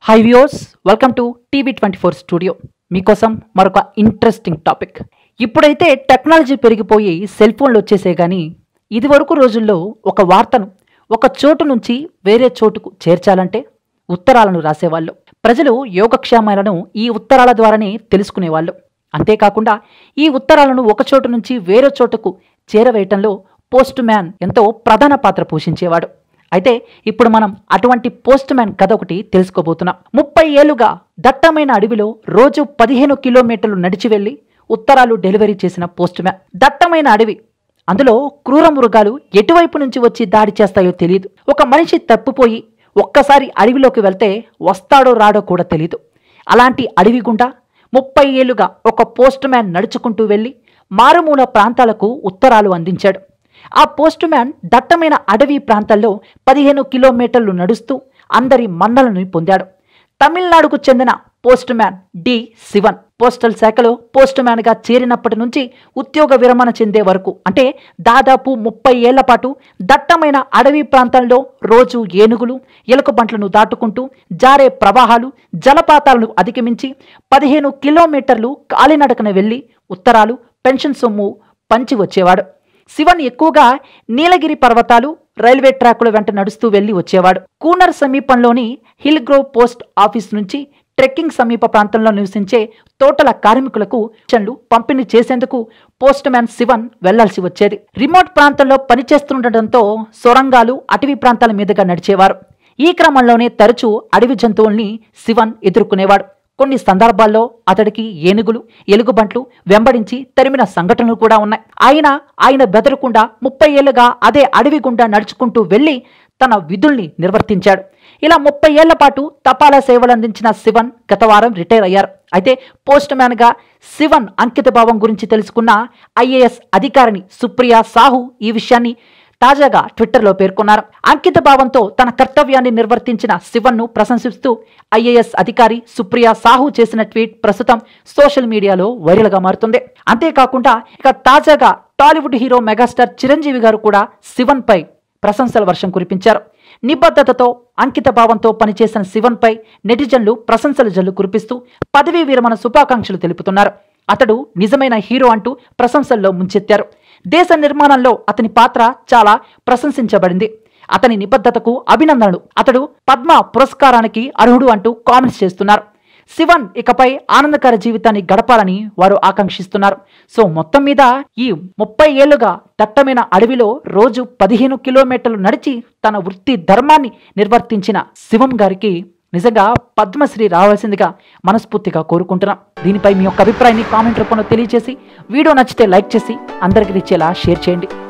high viewers welcome to TV twenty four studio మీకోసం మరొక interesting topic ఇప్పుడైతే technology పెరిగిపోయి సెల్ ఫోన్లు వచ్చేసే కానీ ఇదివరకు రోజుల్లో ఒక వార్తను ఒక చోటు నుంచి వేరే చోటుకు చేర్చాలంటే ఉత్తరాలను రాసేవాళ్ళు ప్రజలు యోగక్షేమాలను ఈ ఉత్తరాల ద్వారానే తెలుసుకునేవాళ్ళు అంతేకాకుండా ఈ ఉత్తరాలను ఒక చోటు నుంచి వేరే చోటుకు చేరవేయటంలో పోస్ట్ మ్యాన్ ఎంతో ప్రధాన పాత్ర పోషించేవాడు అయితే ఇప్పుడు మనం అటువంటి పోస్ట్ మ్యాన్ కథ ఒకటి తెలుసుకోబోతున్నాం ముప్పై ఏళ్లుగా దట్టమైన అడవిలో రోజు పదిహేను కిలోమీటర్లు నడిచి వెళ్లి ఉత్తరాలు డెలివరీ చేసిన పోస్ట్ మ్యాన్ దట్టమైన అడవి అందులో క్రూర మృగాలు ఎటువైపు నుంచి వచ్చి దాడి చేస్తాయో తెలియదు ఒక మనిషి తప్పిపోయి ఒక్కసారి అడవిలోకి వెళ్తే వస్తాడో రాడో కూడా తెలియదు అలాంటి అడవి గుండా ముప్పై ఏళ్లుగా ఒక పోస్ట్ మ్యాన్ నడుచుకుంటూ వెళ్ళి మారుమూల ప్రాంతాలకు ఉత్తరాలు అందించాడు ఆ పోస్ట్ మ్యాన్ దట్టమైన అడవి ప్రాంతాల్లో పదిహేను కిలోమీటర్లు నడుస్తూ అందరి మన్నలను పొందాడు తమిళనాడుకు చెందిన postman D Sivan postal శాఖలో పోస్ట్ మ్యాన్గా చేరినప్పటి నుంచి ఉద్యోగ విరమణ చెందే వరకు అంటే దాదాపు ముప్పై ఏళ్ల పాటు దట్టమైన అడవి ప్రాంతంలో రోజు ఏనుగులు ఎలుకబంట్లను దాటుకుంటూ జారే ప్రవాహాలు జలపాతాలను అధిగమించి పదిహేను కిలోమీటర్లు కాలినడకన వెళ్ళి ఉత్తరాలు పెన్షన్ సొమ్ము పంచి వచ్చేవాడు శివన్ ఎక్కువగా నీలగిరి పర్వతాలు రైల్వే ట్రాకుల వెంట నడుస్తూ వెళ్లి వచ్చేవాడు కూనర్ సమీపంలోని హిల్ గ్రోవ్ పోస్ట్ ఆఫీస్ నుంచి ట్రెక్కింగ్ సమీప ప్రాంతంలో నివసించే తోటల కార్మికులకు పెన్షన్లు పంపిణీ చేసేందుకు పోస్ట్ మ్యాన్ శివన్ వెళ్లాల్సి వచ్చేది రిమోట్ ప్రాంతంలో పనిచేస్తుండటంతో సొరంగాలు అటవీ ప్రాంతాల మీదుగా నడిచేవారు ఈ క్రమంలోనే తరచూ అడవి జంతువుల్ని శివన్ ఎదుర్కొనేవాడు కొన్ని సందర్భాల్లో అతడికి ఏనుగులు ఎలుగుబంట్లు వెంబడించి తరిమిన సంఘటనలు కూడా ఉన్నాయి ఆయన ఆయన బెదరకుండా ముప్పై ఏళ్లుగా అదే అడవి గుండా నడుచుకుంటూ వెళ్లి తన విధుల్ని నిర్వర్తించాడు ఇలా ముప్పై ఏళ్ల పాటు తపాలా సేవలు అందించిన శివన్ గత వారం రిటైర్ అయ్యారు అయితే పోస్ట్ మ్యాన్గా శివన్ అంకిత భావం గురించి తెలుసుకున్న ఐఏఎస్ అధికారిని సుప్రియా సాహు ఈ విషయాన్ని తాజాగా ట్విట్టర్లో పేర్కొన్నారు అంకిత భావంతో తన కర్తవ్యాన్ని నిర్వర్తించిన శివన్ను ప్రశంసిస్తూ ఐఏఎస్ అధికారి సుప్రియా సాహు చేసిన ట్వీట్ ప్రస్తుతం సోషల్ మీడియాలో వైరల్గా మారుతుంది అంతేకాకుండా ఇక తాజాగా టాలీవుడ్ హీరో మెగాస్టార్ చిరంజీవి గారు కూడా శివన్ పై ప్రశంసల వర్షం కురిపించారు నిబద్ధతతో అంకిత భావంతో పనిచేసిన శివన్పై నెటిజన్లు ప్రశంసల జల్లు కురిపిస్తూ పదవీ విరమణ శుభాకాంక్షలు తెలుపుతున్నారు అతడు నిజమైన హీరో అంటూ ప్రశంసల్లో ముంచెత్తారు దేశ నిర్మాణంలో అతని పాత్ర చాలా ప్రశంసించబడింది అతని నిబద్ధతకు అభినందనలు అతడు పద్మ పురస్కారానికి అర్హుడు అంటూ కామెంట్స్ చేస్తున్నారు శివన్ ఇకపై ఆనందకర జీవితాన్ని గడపాలని వారు ఆకాంక్షిస్తున్నారు సో మొత్తం మీద ఈ ముప్పై ఏళ్లుగా దట్టమైన అడవిలో రోజు పదిహేను కిలోమీటర్లు నడిచి తన వృత్తి ధర్మాన్ని నిర్వర్తించిన శివం గారికి నిజంగా పద్మశ్రీ రావాల్సిందిగా మనస్ఫూర్తిగా కోరుకుంటున్నాం దీనిపై మీ యొక్క అభిప్రాయాన్ని కామెంట్ రూపంలో తెలియజేసి వీడియో నచ్చితే లైక్ చేసి అందరికీ ఇచ్చేలా షేర్ చేయండి